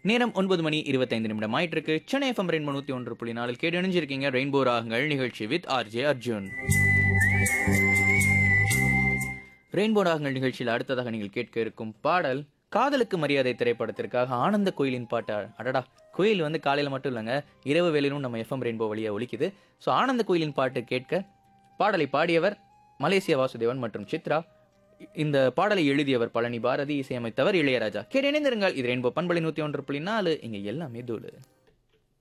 நேரம் ஒன்பது மணி இருபத்தைந்து நிமிடம் ஆயிட்டிருக்கு சென்னை எஃப்எம் ரெயின்போ நூற்றி ஒன்று புள்ளி நாலில் கேட்டு இணைஞ்சிருக்கீங்க ரெயின்போ ராகங்கள் நிகழ்ச்சி வித் ஆர்ஜே அர்ஜுன் ரெயின்போ ராகங்கள் நிகழ்ச்சியில் அடுத்ததாக நீங்கள் கேட்க இருக்கும் பாடல் காதலுக்கு மரியாதை திரைப்படத்திற்காக ஆனந்த கோயிலின் பாட்டு அடடா கோயில் வந்து காலையில் மட்டும் இல்லைங்க இரவு வேலையிலும் நம்ம எஃப்எம் ரெயின்போ வழியாக ஒலிக்குது ஸோ ஆனந்த கோயிலின் பாட்டு கேட்க பாடலை பாடியவர் மலேசிய வாசுதேவன் மற்றும் சித்ரா இந்த பாடலை எழுதியவர் பழனி பாரதி இசையமைத்தவர் இளையராஜா கேட்டு இணைந்திருங்கள் இது ரெயின்போ பண்பலை நூற்றி ஒன்று புள்ளி நாலு இங்கே எல்லாமே தூளு